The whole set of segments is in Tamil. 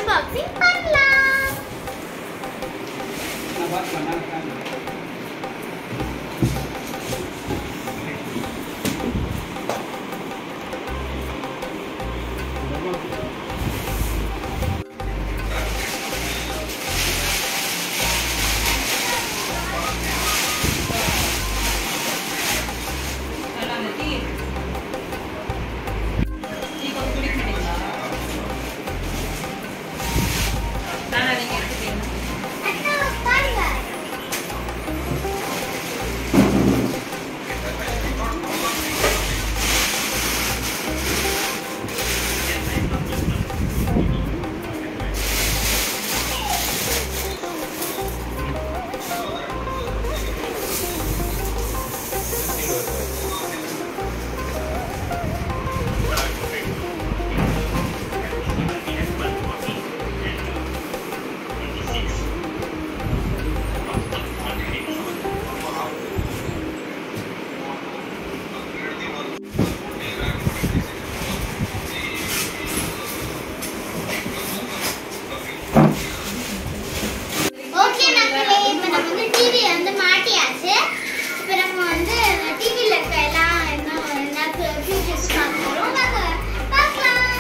அன்பாக்சிங் பண்ணலாம் நான் பார்த்து பண்ணா நல்லா அந்த டீ டீ கொஞ்சம் குடிக்க மாட்டீங்களா நானா நீங்க எடுத்துட்டீங்க அண்ணா பாருங்க ஓகே மக்களே இப்போ நம்ம வந்து டிவி வந்து மாட்டியாச்சு இப்போ நம்ம வந்து டிவியில் இருக்க எல்லாம் என்ன என்ன ஃபியூச்சர்ஸ் பார்க்க போகிறோம் வாங்க பார்க்கலாம்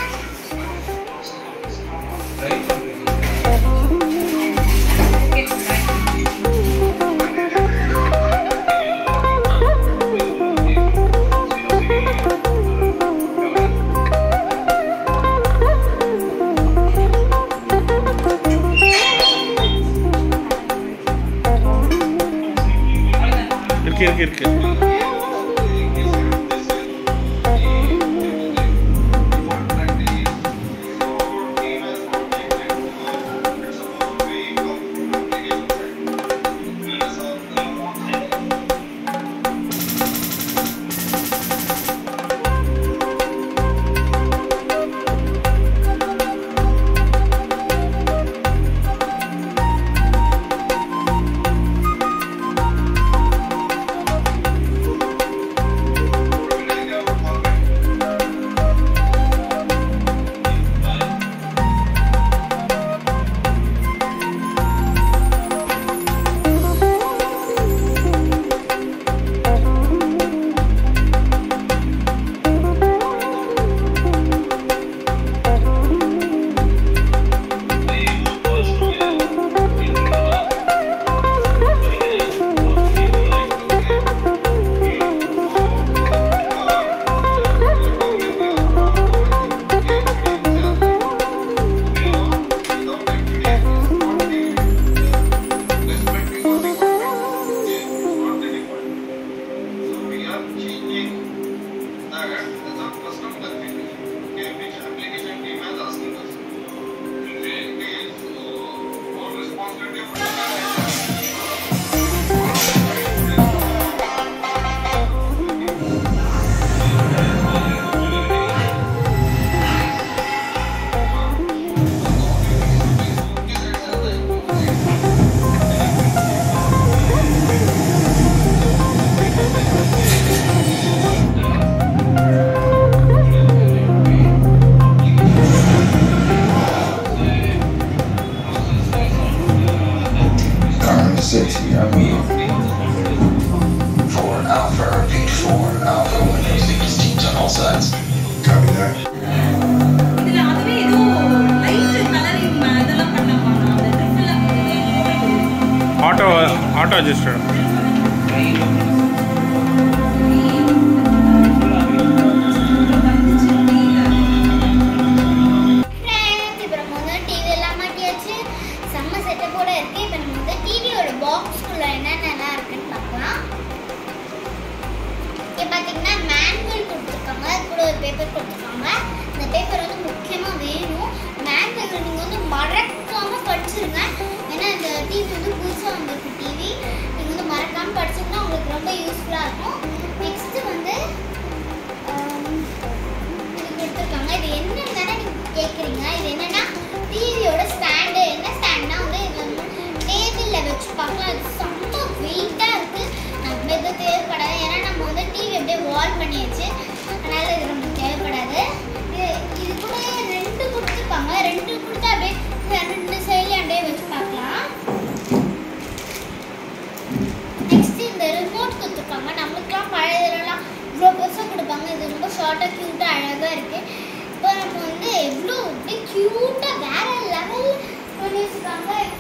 ஓகே பாய் இருக்கு இருக்கு இருக்கு Current city, I mean. For Alpha, repeat for Alpha, Windows 16 on all sides. Copy that. இதுல அதுவே ஏதோ லைட் கலரிங் இதெல்லாம் பண்ணலாமா அந்த ட்ரிப்பில் ஆட்டோ ஆட்டோ அட்ஜஸ்டட் ஃப்ரெண்ட்ஸ் இப்போ நம்ம வந்து டிவி எல்லாம் மாட்டியாச்சு செம்ம செட்டப்போட இருக்கு இப்போ நம்ம வந்து டிவியோட பாக்ஸ்குள்ள என்னென்னலாம் இருக்குன்னு பார்க்கலாம் இங்கே பார்த்தீங்கன்னா மேனுவல் கொடுத்துருக்காங்க அது கூட ஒரு பேப்பர் கொடுத்துருக்காங்க இந்த பேப்பர் வந்து முக்கியமாக வேணும் மேனுவல் நீங்கள் வந்து மறக்காமல் படிச்சிருங்க ஏன்னா இந்த டிவி வந்து புதுசாக வந்திருக்கு டிவி நீங்கள் வந்து மறக்காமல் படிச்சிங்கன்னா உங்களுக்கு ரொம்ப யூஸ்ஃபுல்லாக இருக்கும் நெக்ஸ்ட்டு வந்து ஆம், இது கொடுத்துருக்காங்க இது என்னன்னு தானே நீங்கள் கேட்குறீங்க இது என்னன்னா டிவியோட ஸ்டாண்டு என்ன ஸ்டாண்ட்னா வந்து இது வந்து டேபிளில் வச்சு பார்க்கலாம் அது செம்ம வெயிட்டாக இருக்குது நம்ம எதுவும் தேவைப்படாது ஏன்னா நம்ம வந்து டிவி அப்படியே வால் பண்ணியாச்சு அதனால இது நமக்கு தேவைப்படாது இது இது கூட ரெண்டு கொடுத்துருப்பாங்க ரெண்டு கொடுத்தா அப்படியே க்யூட்டாக வேற லெவலில் பண்ணி வச்சுருக்காங்க